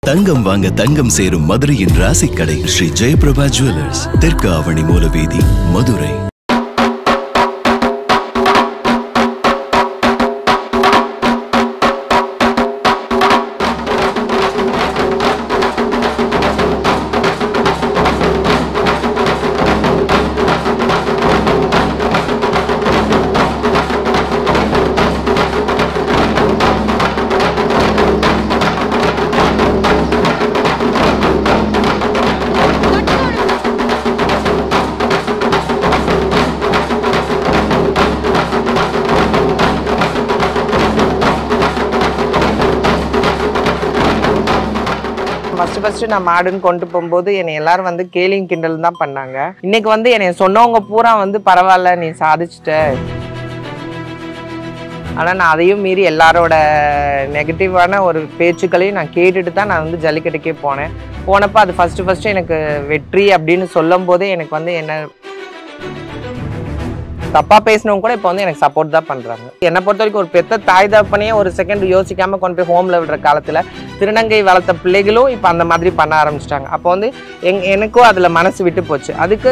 தங்கம் வாங்க தங்கம் சேரும் மதுரையின் ராசிக்கடை ஸ்ரீ ஜெயபிரபா ஜுவல்லர்ஸ் தெற்கு ஆவணி மூலவீதி மதுரை ஃபர்ஸ்ட் ஃபர்ஸ்ட் நான் மாடுன்னு கொண்டு போகும்போது என்னை எல்லாரும் வந்து கேலியும் கிண்டல் தான் பண்ணாங்க இன்னைக்கு வந்து என்னை சொன்னவங்க பூரா வந்து பரவாயில்ல நீ சாதிச்சிட்ட ஆனால் நான் அதையும் மீறி எல்லாரோட நெகட்டிவான ஒரு பேச்சுக்களையும் நான் கேட்டுட்டு தான் நான் வந்து ஜல்லிக்கட்டுக்கே போனேன் போனப்போ அது ஃபர்ஸ்ட் ஃபர்ஸ்ட் எனக்கு வெற்றி அப்படின்னு சொல்லும் போதே எனக்கு வந்து என்ன தப்பா பேசினவங்க கூட இப்போ வந்து எனக்கு சப்போர்ட் தான் பண்றாங்க என்னை பொறுத்த வரைக்கும் ஒரு பெத்த தாய் தகப்பனையே ஒரு செகண்ட் யோசிக்காம கொண்டு போய் ஹோம்ல விடுற காலத்துல திருநங்கை வளர்த்த பிள்ளைகளும் இப்போ அந்த மாதிரி பண்ண ஆரம்பிச்சிட்டாங்க அப்போ வந்து எங் எனக்கும் அதுல மனசு விட்டு போச்சு அதுக்கு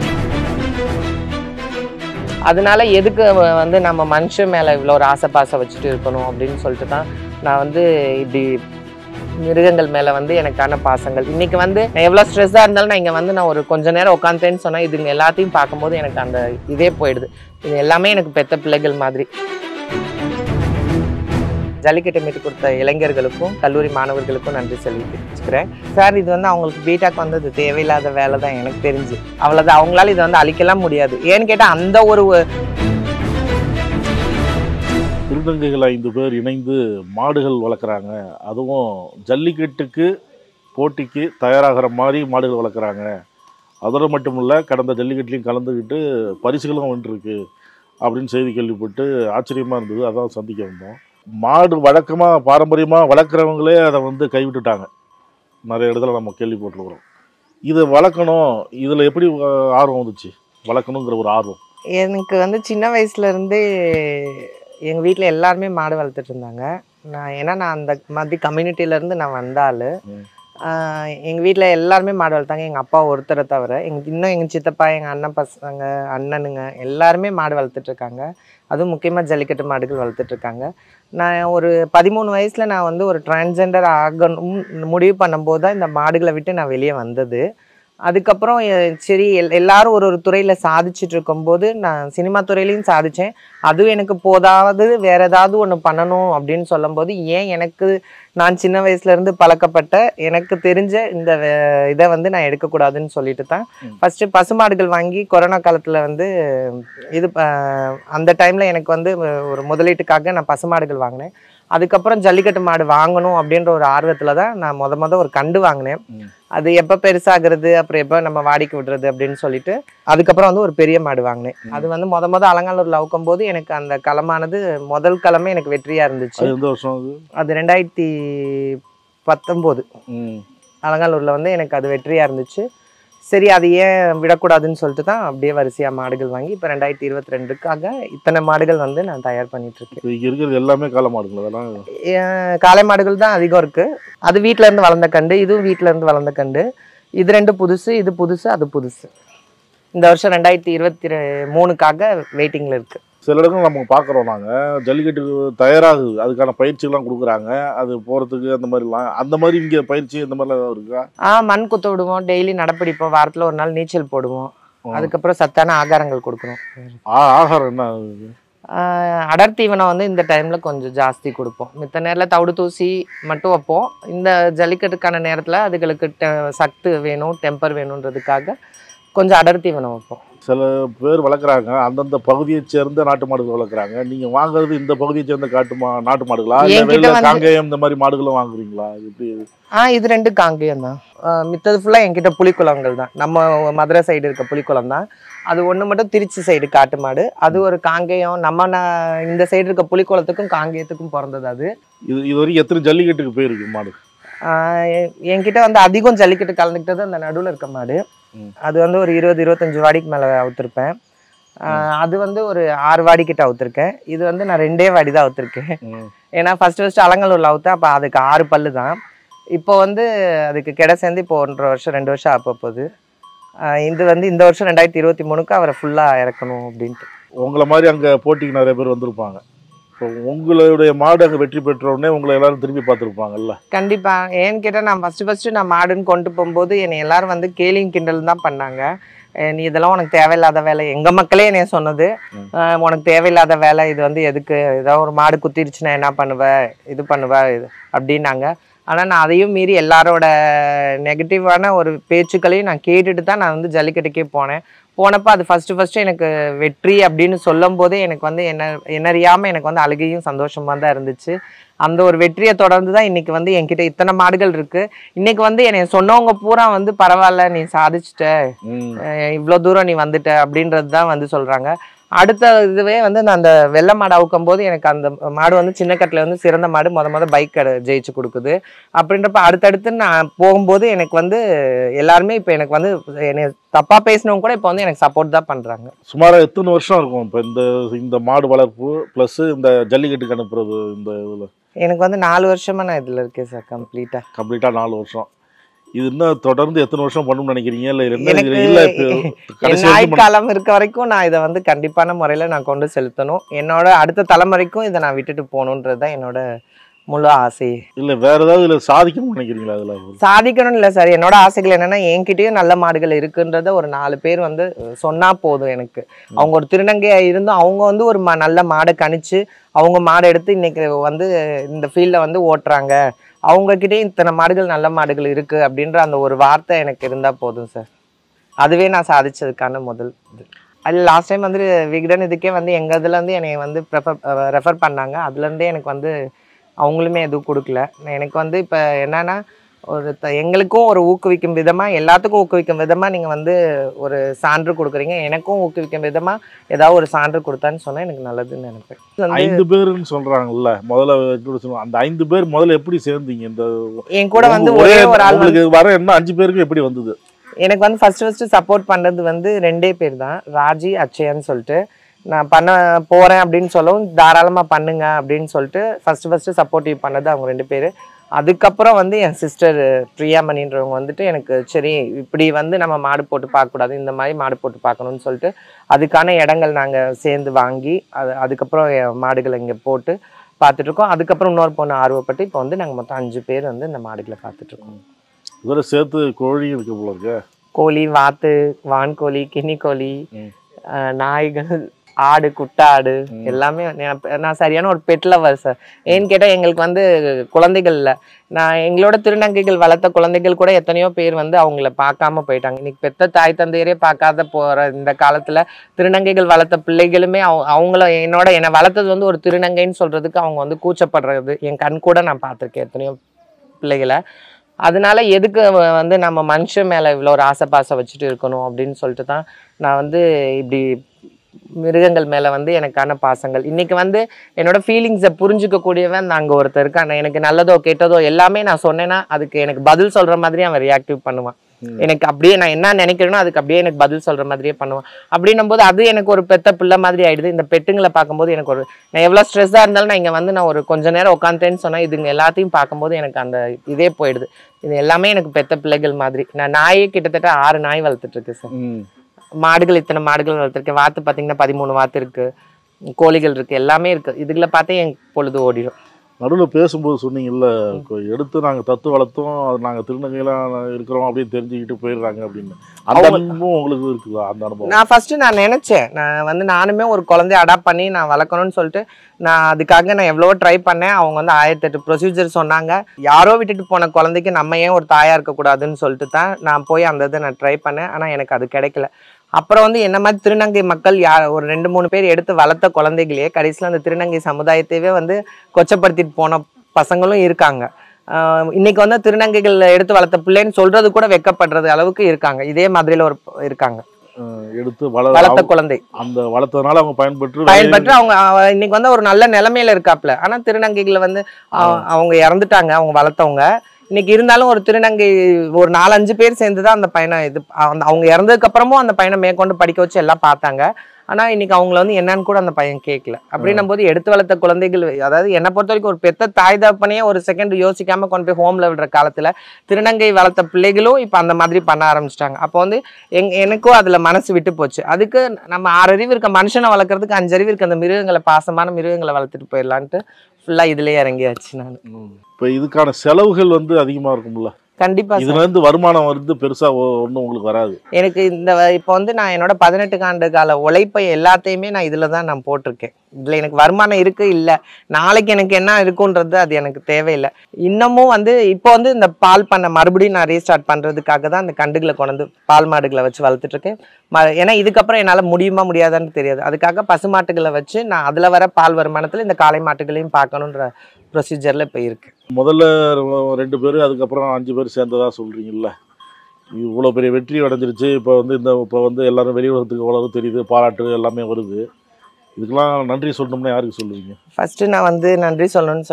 அதனால எதுக்கு வ- வந்து நம்ம மனுஷன் மேல இவ்வளோ ஒரு ஆசை பாசை வச்சுட்டு இருக்கணும் அப்படின்னு சொல்லிட்டு தான் நான் வந்து இப்படி மிருகங்கள் மேல வந்து எனக்கான பாசங்கள் இன்னைக்கு வந்து நான் எவ்வளோ ஸ்ட்ரெஸ்ஸாக இருந்தாலும் நான் இங்கே வந்து நான் ஒரு கொஞ்ச நேரம் உட்காந்துட்டேன்னு சொன்னா இதுங்க எல்லாத்தையும் பார்க்கும்போது எனக்கு அந்த இதே போயிடுது இது எல்லாமே எனக்கு பெத்த பிள்ளைகள் மாதிரி ஜல்லிக்கட்டு மீட்டு கொடுத்த இளைஞர்களுக்கும் கல்லூரி மாணவர்களுக்கும் நன்றி சொல்லி தெரிவிச்சுக்கிறேன் சார் இது வந்து அவங்களுக்கு பீட்டாக் வந்து இது தேவையில்லாத வேலை தான் எனக்கு தெரிஞ்சு அவ்வளோதான் அவங்களால இதை வந்து அழிக்கலாம் முடியாது ஏன்னு கேட்டால் அந்த ஒரு திருநங்கைகள் ஐந்து பேர் இணைந்து மாடுகள் வளர்க்குறாங்க அதுவும் ஜல்லிக்கட்டுக்கு போட்டிக்கு தயாராகிற மாதிரி மாடுகள் வளர்க்குறாங்க அதோடு மட்டும் இல்லை கடந்த ஜல்லிக்கட்டுலையும் கலந்துக்கிட்டு பரிசுகளும் வந்துருக்கு அப்படின்னு செய்தி கேள்விப்பட்டு ஆச்சரியமாக இருந்தது அதான் சந்திக்க வந்தோம் மாடு வழக்கமாக பாரம்பரியமாக வளர்க்குறவங்களே அதை வந்து கைவிட்டுட்டாங்க நிறைய இடத்துல நம்ம கேள்விப்பட்டிருக்கிறோம் இதை வளர்க்கணும் இதில் எப்படி அஹ், ஆர்வம் வந்துச்சு வளர்க்கணுங்கிற ஒரு ஆர்வம் எனக்கு வந்து சின்ன வயசுல இருந்தே எங்கள் வீட்டில் எல்லாருமே மாடு வளர்த்துட்டு இருந்தாங்க நான் ஏன்னா நான் அந்த மாதிரி கம்யூனிட்டில இருந்து நான் வந்த ஆளு ம். எங்கள் வீட்டில் எல்லாருமே மாடு வளர்த்தாங்க எங்கள் அப்பா ஒருத்தரை தவிர எங்க இன்னும் எங்கள் சித்தப்பா எங்கள் அண்ணன் பசங்க அண்ணனுங்க எல்லாருமே மாடு வளர்த்துட்டு இருக்காங்க அதுவும் முக்கியமாக ஜல்லிக்கட்டு மாடுகள் வளர்த்துட்டு இருக்காங்க நான் ஒரு பதிமூணு வயசில் நான் வந்து ஒரு டிரான்ஸ்ஜெண்டர் ஆகணும் முடிவு பண்ணும்போது தான் இந்த மாடுகளை விட்டு நான் வெளியே வந்தது அதுக்கப்புறம் எ- சரி எல் எல்லாரும் ஒரு ஒரு துறையில் சாதிச்சுட்டு இருக்கும்போது நான் சினிமா துறையிலையும் சாதித்தேன் அதுவும் எனக்கு போதாது வேற ஏதாவது ஒன்று பண்ணணும் அப்படின்னு சொல்லும்போது ஏன் எனக்கு நான் சின்ன வயசுல இருந்து பழக்கப்பட்ட எனக்கு தெரிஞ்ச இந்த வே- இதை வந்து நான் எடுக்கக்கூடாதுன்னு சொல்லிட்டு தான் ம். ஃபர்ஸ்ட் பசுமாடுகள் வாங்கி கொரோனா காலத்தில் வந்து இது ப- அந்த டைமில் எனக்கு வந்து ஒரு முதலீட்டுக்காக நான் பசுமாடுகள் வாங்கினேன் அதுக்கப்புறம் ஜல்லிக்கட்டு மாடு வாங்கணும் அப்படின்ற ஒரு ஆர்வத்தில் தான் நான் முத முத ஒரு கண்டு வாங்கினேன் ம். அது எப்போ பெருசாகிறது அப்புறம் எப்போ நம்ம வாடிக்கை விடுறது அப்படின்னு சொல்லிட்டு அதுக்கப்புறம் வந்து ஒரு பெரிய மாடு வாங்கினேன் ம். அது வந்து முத முத அலங்காலூர்ல அவுக்கும் போது எனக்கு அந்த களமானது முதல் களமே எனக்கு வெற்றியா இருந்துச்சு அது எந்த வருஷம் அது அது ரெண்டாயிரத்தி பத்தொம்போது ம் அலங்காலூர்ல வந்து எனக்கு அது வெற்றியா இருந்துச்சு சரி அது ஏன் விடக்கூடாதுன்னு சொல்லிட்டு தான் அப்படியே வரிசையா மாடுகள் வாங்கி இப்போ ரெண்டாயிரத்தி இருபத்தி ரெண்டுக்காக இத்தனை மாடுகள் வந்து நான் தயார் பண்ணிட்டு இருக்கேன் இப்போ இங்கே இருக்கிறது எல்லாமே காளை மாடுங்களா அதெல்லாம் ஏன் காளை மாடுகள் தான் அதிகம் இருக்கு அது வீட்ல இருந்து வளர்ந்த கண்டு இதுவும் வீட்ல இருந்து வளர்ந்த கண்டு இது ரெண்டு புதுசு இது புதுசு அது புதுசு இந்த வருஷம் ரெண்டாயிரத்தி இருபத்தி ரெ- மூணுக்காக வெயிட்டிங்ல இருக்கு சில இடங்கள் நம்ம பார்க்குறோம் நாங்கள் ஜல்லிக்கட்டுக்கு தயாராகுது அதுக்கான பயிற்சிலாம் கொடுக்குறாங்க அது போகிறதுக்கு அந்த மாதிரிலாம் அந்த மாதிரி இங்கே பயிற்சி இந்த மாதிரிலாம் ஏதாவது இருக்கா ஆ மண் குத்த விடுவோம் டெய்லி நடப்பிடிப்போம் வாரத்துல ஒரு நாள் நீச்சல் போடுவோம் ம். அதுக்கப்புறம் சத்தான ஆகாரங்கள் கொடுக்கணும் ஆ ஆகாரம் என்ன ஆகுது? ஆஹ் அடர் தீவனம் வந்து இந்த டைம்ல கொஞ்சம் ஜாஸ்தி கொடுப்போம் மித்த நேரில் தவிடு தூசி மட்டும் வைப்போம் இந்த ஜல்லிக்கட்டுக்கான நேரத்துல அதுகளுக்கு டெ- சத்து வேணும் டெம்பர் வேணுன்றதுக்காக கொஞ்சம் அடர் தீவனம் வைப்போம் சில பேர் வளர்க்குறாங்க அந்தந்த பகுதியை சேர்ந்த நாட்டு மாடுகள் வளர்க்குறாங்க நீங்கள் வாங்குறது இந்த பகுதியை சேர்ந்த காட்டு மா நாட்டு மாடுகளா இல்லை என்கிட்ட வெளில வந்து- காங்கேயம் இந்த மாதிரி மாடுகளும் வாங்குறீங்களா எப்படி ஆ இது ரெண்டு காங்கேயம் தான் மித்தது ஃபுல்லாக என்கிட்ட புலிக்குளங்கள் தான் நம்ம மதுரை சைடு இருக்க புலிக்குளம் தான் அது ஒன்று மட்டும் திருச்சி சைடு காட்டு மாடு அது ஒரு காங்கேயம் நம்ம நான் இந்த சைடு இருக்க புலிக்குளத்துக்கும் காங்கேயத்துக்கும் பிறந்தது அது இது இது வரைக்கும் எத்தனை ஜல்லிக்கட்டுக்கு போயிருக்கு மாடு ஆஹ் எ- என்கிட்ட வந்து அதிகம் ஜல்லிக்கட்டு கலந்துக்கிட்டது அந்த நடுவில் இருக்க மாடு ம். அது வந்து ஒரு இருபது இருபத்தஞ்சு வாடிக்கு மேலே அவுத்திருப்பேன் ஆஹ் அது வந்து ஒரு ஆறு வாடி கிட்ட அவுத்திருக்கேன் இது வந்து நான் ரெண்டே வாடி தான் அவுத்திருக்கேன் ம். ஏன்னா ஃபர்ஸ்ட் ஃபர்ஸ்ட் அலங்கலூர்ல அவுத்தேன் அப்போ அதுக்கு ஆறு பல்லு தான் இப்போ வந்து அதுக்கு கிடை சேர்ந்து இப்போ ஒன்றரை வருஷம் ரெண்டு வருஷம் ஆக போகுது ஆஹ் இது வந்து இந்த வருஷம் ரெண்டாயிரத்தி இருபத்தி மூணுக்கு அவரை ஃபுல்லாக இறக்கணும் அப்படின்ட்டு உங்களை மாதிரி அங்கே போட்டிக்கு நிறைய பேர் வந்திருப்பாங்க இப்போ உங்களுடைய மாடு அங்கே வெற்றி பெற்ற உடனே உங்களை எல்லாரும் திரும்பி பார்த்துருப்பாங்கல்ல கண்டிப்பா ஏன்னு கேட்டால் நான் ஃபஸ்ட்டு ஃபஸ்ட்டு நான் மாடுன்னு கொண்டு போகும்போது என்னை எல்லாரும் வந்து கேலியும் கிண்டல் தான் பண்ணாங்க அஹ் நீ இதெல்லாம் உனக்கு தேவையில்லாத வேலை எங்க மக்களே என்னைய சொன்னது ம். அஹ் உனக்கு தேவையில்லாத வேலை இது வந்து எதுக்கு ஏதாவது ஒரு மாடு குத்திருச்சுன்னா என்ன பண்ணுவ இது பண்ணுவ இது அப்படின்னாங்க ஆனா நான் அதையும் மீறி எல்லாரோட நெகட்டிவான ஒரு பேச்சுக்களையும் நான் கேட்டுட்டு தான் நான் வந்து ஜல்லிக்கட்டுக்கே போனேன் போனப்போ அது ஃபஸ்ட்டு ஃபஸ்ட்டு எனக்கு வெற்றி அப்படின்னு சொல்லும் போதே எனக்கு வந்து என்ன என்னறியாமல் எனக்கு வந்து அழுகையும் சந்தோஷமாக தான் இருந்துச்சு அந்த ஒரு வெற்றியை தொடர்ந்து தான் இன்னைக்கு வந்து என்கிட்ட இத்தனை மாடுகள் இருக்கு இன்னைக்கு வந்து என்னை சொன்னவங்க பூரா வந்து பரவாயில்ல நீ சாதிச்சிட்ட ம் அஹ் இவ்வளோ தூரம் நீ வந்துட்ட அப்படின்றது தான் வந்து சொல்றாங்க அடுத்த இதுவே வந்து நான் அந்த வெள்ளை மாடு அவுக்கும் போது எனக்கு அந்த மாடு வந்து சின்ன கட்டில் வந்து சிறந்த மாடு முத முத பைக் ஜெயிச்சு கொடுக்குது அப்படின்றப்ப அடுத்தடுத்து நான் போகும்போது எனக்கு வந்து எல்லாருமே இப்போ எனக்கு வந்து என்னை தப்பா பேசினவங்க கூட இப்போ வந்து எனக்கு சப்போர்ட் தான் பண்றாங்க சுமாராக எத்தனை வருஷம் இருக்கும் இப்போ இந்த இந்த மாடு வளர்ப்பு ப்ளஸ் இந்த ஜல்லிக்கட்டுக்கு அனுப்புறது இந்த இதில் எனக்கு வந்து நாலு வருஷமா நான் இதுல இருக்கேன் சார் கம்ப்ளீட்டா கம்ப்ளீட்டாக நாலு வருஷம் இது இன்னும் தொடர்ந்து எத்தனை வருஷம் பண்ணணும்னு நினைக்கிறீங்க இல்லை என்ன எனக்கு இல்லை இப்போ என் கடைசி வரைக்கும் பண்ண- நாய்க்காலம் இருக்க வரைக்கும் நான் இதை வந்து கண்டிப்பான முறையில் நான் கொண்டு செலுத்தணும் என்னோட அடுத்த தலைமுறைக்கும் இதை நான் விட்டுட்டு போகணுன்றது தான் என்னோட முழு ஆசை இல்லை வேற ஏதாவது இதில் சாதிக்கணும்னு நினைக்கிறீங்களா அதில் சாதிக்கணும்னு இல்லை சார் என்னோட ஆசைகள் என்னன்னா என்கிட்டயும் நல்ல மாடுகள் இருக்குன்றத ஒரு நாலு பேர் வந்து சொன்னா போதும் எனக்கு அவங்க ஒரு திருநங்கையா இருந்தும் அவங்க வந்து ஒரு ம- நல்ல மாடை கணிச்சு அவங்க மாடை எடுத்து இன்னைக்கு வந்து இந்த ஃபீல்டில் வந்து ஓட்டுறாங்க அவங்கக்கிட்டே இத்தனை மாடுகள் நல்ல மாடுகள் இருக்கு அப்படின்ற அந்த ஒரு வார்த்தை எனக்கு இருந்தா போதும் சார் அதுவே நான் சாதிச்சதுக்கான முதல் இது அது லாஸ்ட் டைம் வந்து விகடன் இதுக்கே வந்து எங்கள் இதுலேருந்து என்னை வந்து ப்ரெஃபர் ரெஃபர் பண்ணாங்க அதுலேருந்தே எனக்கு வந்து அவங்களுமே எதுவும் கொடுக்கல எனக்கு வந்து இப்போ என்னன்னா ஒரு த- எங்களுக்கும் ஒரு ஊக்குவிக்கும் விதமாக எல்லாத்துக்கும் ஊக்குவிக்கும் விதமாக நீங்கள் வந்து ஒரு சான்று கொடுக்குறீங்க எனக்கும் ஊக்குவிக்கும் விதமாக ஏதாவது ஒரு சான்று கொடுத்தான்னு சொன்னால் எனக்கு நல்லதுன்னு நினைப்பேன் இது வந்து ஐந்து பேருன்னு சொல்றாங்கல்ல முதல்ல introduce அந்த ஐந்து பேர் முதல்ல எப்படி சேர்ந்தீங்க இந்த என் கூட வந்து உங்க- ஒரே ஒரு ஆள் வந்து உங்களுக்கு வர என்ன அஞ்சு பேருக்கு எப்படி வந்தது எனக்கு வந்து ஃபர்ஸ்ட் ஃபர்ஸ்ட் சப்போர்ட் பண்ணது வந்து ரெண்டே பேர் தான் ராஜி அச்சயன்னு சொல்லிட்டு நான் பண்ண போறேன் அப்படின்னு சொல்லவும் தாராளமா பண்ணுங்க அப்படின்னு சொல்லிட்டு ஃபர்ஸ்ட் ஃபர்ஸ்ட் சப்போர்ட்டிவ் பண்ணது அவங்க ரெண்டு பேர் அதுக்கப்புறம் வந்து என் சிஸ்டர் பிரியாமணின்றவங்க வந்துட்டு எனக்கு சரி இப்படி வந்து நம்ம மாடு போட்டு பார்க்கக்கூடாது இந்த மாதிரி மாடு போட்டு பார்க்கணும்னு சொல்லிட்டு அதுக்கான இடங்கள் நாங்கள் சேர்ந்து வாங்கி அது அதுக்கப்புறம் என் மாடுகளை இங்கே போட்டு பார்த்துட்டு இருக்கோம் அதுக்கப்புறம் இன்னொரு பொண்ணு ஆர்வப்பட்டு இப்போ வந்து நாங்கள் மொத்தம் அஞ்சு பேர் வந்து இந்த மாடுகளை பார்த்துட்டு இருக்கோம் இதோட சேர்த்து கோழி இருக்கு போல இருக்கு கோழி வாத்து வான்கோழி கின்னி கோழி ம். அஹ் நாய்கள் ஆடு குட்டாடு எல்லாமே நான் நான் சரியான ஒரு பெட் லவர் சார் ஏன்னு கேட்டால் எங்களுக்கு வந்து குழந்தைகள் இல்லை நான் எங்களோட திருநங்கைகள் வளர்த்த குழந்தைகள் கூட எத்தனையோ பேர் வந்து அவங்கள பார்க்காம போயிட்டாங்க இன்னைக்கு பெத்த தாய் தந்தையரே பார்க்காத போகிற இந்த காலத்தில் திருநங்கைகள் வளர்த்த பிள்ளைகளுமே அவங்க அவங்கள என்னோட என்னை வளர்த்தது வந்து ஒரு திருநங்கைன்னு சொல்கிறதுக்கு அவங்க வந்து கூச்சப்படுறது என் கண் கூட நான் பார்த்துருக்கேன் எத்தனையோ பிள்ளைகளை அதனால எதுக்கு வ- வந்து நம்ம மனுஷன் மேலே இவ்வளோ ஒரு ஆசை பாசை வச்சுட்டு இருக்கணும் அப்படின்னு சொல்லிட்டு தான் நான் வந்து இப்படி மிருகங்கள் மேலே வந்து எனக்கான பாசங்கள் இன்னைக்கு வந்து என்னோட ஃபீலிங்ஸை புரிஞ்சுக்க கூடியவன் அங்கே ஒருத்தர் இருக்கான் எனக்கு நல்லதோ கெட்டதோ எல்லாமே நான் சொன்னேன்னா அதுக்கு எனக்கு பதில் சொல்கிற மாதிரி அவன் ரியாக்டிவ் பண்ணுவான் ம். எனக்கு அப்படியே நான் என்ன நினைக்கிறேனோ அதுக்கு அப்படியே எனக்கு பதில் சொல்கிற மாதிரியே பண்ணுவான் அப்படின்னும் போது அது எனக்கு ஒரு பெத்த பிள்ளை மாதிரி ஆயிடுது இந்த பெட்டுங்களை பார்க்கும்போது எனக்கு ஒரு நான் எவ்வளோ ஸ்ட்ரெஸ்ஸாக இருந்தாலும் நான் இங்கே வந்து நான் ஒரு கொஞ்ச நேரம் உட்காந்துட்டேன்னு சொன்னால் இதுங்க எல்லாத்தையும் பார்க்கும்போது எனக்கு அந்த இதே போயிடுது இது எல்லாமே எனக்கு பெத்த பிள்ளைகள் மாதிரி நான் நாயே கிட்டத்தட்ட ஆறு நாய் வளர்த்துட்டு இருக்கு சார் ம் மாடுகள் இத்தனை மாடுகள் வளர்த்துருக்கேன் வாத்து பார்த்தீங்கன்னா பதிமூணு வாத்து இருக்கு கோழிகள் இருக்கு எல்லாமே இருக்கு இதுகளை பார்த்தே என் பொழுது ஓடிடும் நடுவில் பேசும்போது சொன்னீங்கல்ல கொ- எடுத்து நாங்கள் தத்து வளர்த்தோம் அது நாங்கள் திருநங்கைலாம் இருக்கிறோம் அப்படின்னு தெரிஞ்சுக்கிட்டு போயிடுறாங்க அப்படின்னு அந்த அவங்க- அனுபவம் உங்களுக்கு இருக்குதா அந்த அனுபவம் நான் ஃபர்ஸ்ட் நான் நினைச்சேன் நான் வந்து நானுமே ஒரு குழந்தைய அடாப்ட் பண்ணி நான் வளர்க்கணும்னு சொல்லிட்டு நான் அதுக்காக நான் எவ்வளவோ ட்ரை பண்ணேன் அவங்க வந்து ஆயிரத்தெட்டு ப்ரொசீஜர் சொன்னாங்க யாரோ விட்டுட்டு போன குழந்தைக்கு நம்ம ஏன் ஒரு தாயா இருக்கக்கூடாதுன்னு சொல்லிட்டு தான் நான் போய் அந்த இதை நான் ட்ரை பண்ணேன் ஆனால் எனக்கு அது கிடைக்கல அப்புறம் வந்து என்ன மாதிரி திருநங்கை மக்கள் யார் ஒரு ரெண்டு மூணு பேர் எடுத்து வளர்த்த குழந்தைகளையே கடைசியில் அந்த திருநங்கை சமுதாயத்தையே வந்து கொச்சப்படுத்திட்டு போன பசங்களும் இருக்காங்க ஆஹ் இன்னைக்கு வந்து திருநங்கைகள் எடுத்து வளர்த்த பிள்ளைன்னு சொல்றது கூட வெக்கப்படுறது அளவுக்கு இருக்காங்க இதே மாதிரில ஒரு இருக்காங்க அஹ் எடுத்து வள வளர்த்த அவங்க- குழந்தை அந்த வளர்த்ததுனால அவங்க பயன்பெற்று பயன்பெற்று அவங்க அவ- இன்னைக்கு வந்து ஒரு நல்ல நிலைமையில இருக்காப்ல ஆனா திருநங்கைகளை வந்து அவ- அவங்க இறந்துட்டாங்க அவங்க வளர்த்தவங்க இன்னைக்கு இருந்தாலும் ஒரு திருநங்கை ஒரு நாலஞ்சு பேர் சேர்ந்து தான் அந்த பையனை இது அந்த- அவங்க இறந்ததுக்கு அப்புறமும் அந்த பையனை மேற்கொண்டு படிக்க வச்சு எல்லாம் பார்த்தாங்க ஆனா இன்னைக்கு அவங்கள வந்து என்னன்னு கூட அந்த பையன் கேட்கல அப்படின்னும் போது எடுத்து வளர்த்த குழந்தைகள் அதாவது என்னை பொறுத்த வரைக்கும் ஒரு பெத்த தாய் தகப்பனையே ஒரு செகண்ட் யோசிக்காம கொண்டு போய் ஹோம்ல விடுற காலத்துல திருநங்கை வளர்த்த பிள்ளைகளும் இப்போ அந்த மாதிரி பண்ண ஆரம்பிச்சிட்டாங்க அப்போ வந்து எங் எனக்கும் அதுல மனசு விட்டு போச்சு அதுக்கு நம்ம ஆறு அறிவு இருக்க மனுஷனை வளர்க்கறதுக்கு அஞ்சு அறிவு இருக்க அந்த மிருகங்களை பாசமான மிருகங்களை வளர்த்துட்டு போயிடலான்ட்டு ஃபுல்லா இதுலயே இறங்கியாச்சு நான் இப்போ இதுக்கான செலவுகள் வந்து அதிகமாக இருக்கும்ல கண்டிப்பா சார். இதுல இருந்து வருமானம் வந்து பெருசா ஒன்றும் உங்களுக்கு வராது எனக்கு இந்த வ- இப்போ வந்து நான் என்னோட பதினெட்டு ஆண்டு கால உழைப்பை எல்லாத்தையுமே நான் இதில் தான் நான் போட்டிருக்கேன் இதில் எனக்கு வருமானம் இருக்கு இல்லை நாளைக்கு எனக்கு என்ன இருக்குன்றது அது எனக்கு தேவையில்லை இன்னமும் வந்து இப்போ வந்து இந்த பால் பண்ண மறுபடியும் நான் ரீஸ்டார்ட் பண்ணுறதுக்காக தான் அந்த கண்டுகளை கொண்டு வந்து பால் மாடுகளை வச்சு வளர்த்துட்டு இருக்கேன் ம ஏன்னா இதுக்கப்புறம் என்னால் முடியுமா முடியாதான்னு தெரியாது அதுக்காக பசுமாட்டுகளை வச்சு நான் அதில் வர பால் வருமானத்தில் இந்த காளை மாட்டுகளையும் பார்க்கணுன்ற ப்ரொசீஜரில் இப்போ இருக்கு முதல்ல ரெண்டு பேர் அதுக்கப்புறம் அஞ்சு பேர் சேர்ந்ததா சொல்றீங்கல்ல இவ்வளோ பெரிய வெற்றி அடைஞ்சிருச்சு இப்போ வந்து இந்த இப்போ வந்து எல்லாரும் வெளி உலகத்துக்கு அவ்வளோ தெரியுது பாராட்டு எல்லாமே வருது இதுக்கெல்லாம் நன்றி சொல்லணும்னா யாருக்கு சொல்லுவீங்க ஃபஸ்ட்டு நான் வந்து நன்றி சொல்லணும்னு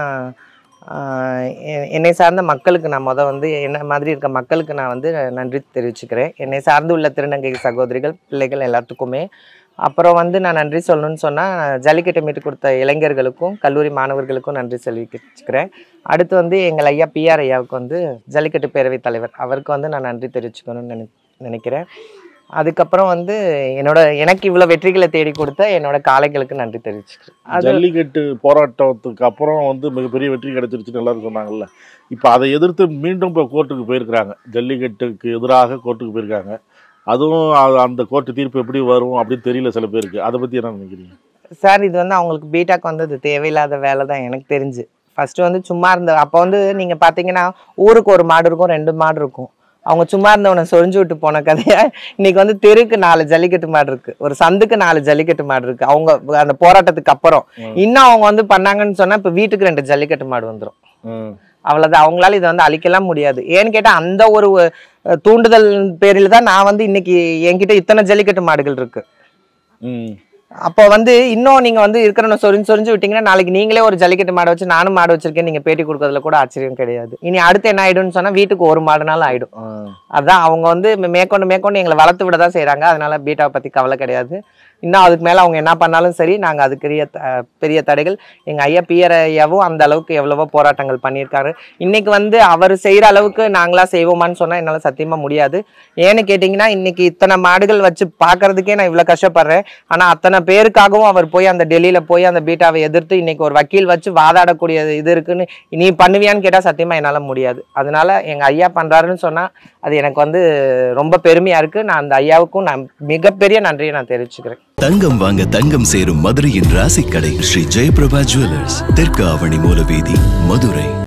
சொன்னால் என்னை சார்ந்த மக்களுக்கு நான் முத வந்து என்ன மாதிரி இருக்க மக்களுக்கு நான் வந்து நன்றி தெரிவிச்சுக்கிறேன் என்னை சார்ந்து உள்ள திருநங்கை சகோதரிகள் பிள்ளைகள் எல்லாத்துக்குமே அப்புறம் வந்து நான் நன்றி சொல்லணும்னு சொன்னால் ஜல்லிக்கட்டை மீட்டு கொடுத்த இளைஞர்களுக்கும் கல்லூரி மாணவர்களுக்கும் நன்றி தெரிவிச்சுக்கிறேன் அடுத்து வந்து எங்கள் ஐயா பிஆர் ஐயாவுக்கு வந்து ஜல்லிக்கட்டு பேரவைத் தலைவர் அவருக்கு வந்து நான் நன்றி தெரிவிச்சுக்கணும்னு நினை நினைக்கிறேன் அதுக்கப்புறம் வந்து என்னோட எனக்கு இவ்வளோ வெற்றிகளை தேடி கொடுத்த என்னோட காளைகளுக்கு நன்றி தெரிவிச்சுக்கிறேன் அது ஜல்லிக்கட்டு போராட்டத்துக்கு அப்புறம் வந்து மிகப்பெரிய வெற்றி கிடைச்சிருச்சுன்னு எல்லாரும் சொன்னாங்கல்ல இப்போ அதை எதிர்த்து மீண்டும் இப்போ கோர்ட்டுக்கு போயிருக்கிறாங்க ஜல்லிக்கட்டுக்கு எதிராக கோர்ட்டுக்கு போயிருக்காங்க அதுவும் அது- அந்த கோர்ட்டு தீர்ப்பு எப்படி வரும் அப்படின்னு தெரியல சில பேருக்கு அதை பற்றி என்ன நினைக்கிறீங்க சார் இது வந்து அவங்களுக்கு பீட்டாக் வந்து அது தேவையில்லாத வேலை தான் எனக்கு தெரிஞ்சு ஃபர்ஸ்ட் வந்து சும்மா இருந்த அப்போ வந்து நீங்க பாத்தீங்கன்னா ஊருக்கு ஒரு மாடு இருக்கும் ரெண்டு மாடு இருக்கும் அவங்க சும்மா இருந்தவனை சொரிஞ்சு விட்டு போன கதையா இன்னைக்கு வந்து தெருக்கு நாலு ஜல்லிக்கட்டு மாடு இருக்கு ஒரு சந்துக்கு நாலு ஜல்லிக்கட்டு மாடு இருக்கு அவங்க அந்த போராட்டத்துக்கு அப்புறம் ம். இன்னும் அவங்க வந்து பண்ணாங்கன்னு சொன்னா இப்ப வீட்டுக்கு ரெண்டு ஜல்லிக்கட்டு மாடு வந்துரும் ம் அவ்வளவுதான் அவங்களால இதை வந்து அழிக்கலாம் முடியாது ஏன்னு கேட்டா அந்த ஒரு அஹ், தூண்டுதல் பேரில் தான் நான் வந்து இன்னைக்கு என்கிட்ட இத்தனை ஜல்லிக்கட்டு மாடுகள் இருக்கு ம் அப்போ வந்து இன்னும் நீங்க வந்து இருக்கிறன சொரிஞ்சு சொரிஞ்சு விட்டீங்கன்னா நாளைக்கு நீங்களே ஒரு ஜல்லிக்கட்டு மாடு வச்சு நானும் மாடு வச்சிருக்கேன் நீங்க பேட்டி கொடுக்கறதுல கூட ஆச்சரியம் கிடையாது இனி அடுத்து என்ன ஆயிடும்னு சொன்னா வீட்டுக்கு ஒரு மாடுனாலும் ஆயிடும் ஆ. அதான் அவங்க வந்து மே- மேற்கொண்டு மேற்கொண்டு எங்களை வளர்த்து விட தான் செய்றாங்க அதனால பீட்டாவை பத்தி கவலை கிடையாது இன்னும் அதுக்கு மேல அவங்க என்ன பண்ணாலும் சரி நாங்க அதுக்கு பெரிய த- பெரிய தடைகள் எங்க ஐயா பியர் ஐயாவும் அந்த அளவுக்கு எவ்வளவோ போராட்டங்கள் பண்ணியிருக்காரு இன்னைக்கு வந்து அவர் செய்யற அளவுக்கு நாங்களா செய்வோமான்னு சொன்னா என்னால சத்தியமா முடியாது ஏன்னு கேட்டிங்கன்னா இன்னைக்கு இத்தனை மாடுகள் வச்சு பார்க்கறதுக்கே நான் இவ்வளவு கஷ்டப்படுறேன் ஆனா அத்தனை பேருக்காகவும் அவர் போய் அந்த டெல்லியில போய் அந்த பீட்டாவை எதிர்த்து இன்னைக்கு ஒரு வக்கீல் வச்சு வாதாடக்கூடிய இது இருக்குன்னு நீ பண்ணுவியான்னு கேட்டா சத்தியமா என்னால முடியாது அதனால எங்க ஐயா பண்றாருன்னு சொன்னா அது எனக்கு வந்து ரொம்ப பெருமையா இருக்கு நான் அந்த ஐயாவுக்கும் நான் மிகப்பெரிய நன்றியை நான் தெரிவிச்சுக்கிறேன் தங்கம் வாங்க தங்கம் சேரும் மதுரையின் ராசிக்கடை ஸ்ரீ ஜெயபிரபா ஜுவல்லர்ஸ் தெற்கு ஆவணி மூலவீதி மதுரை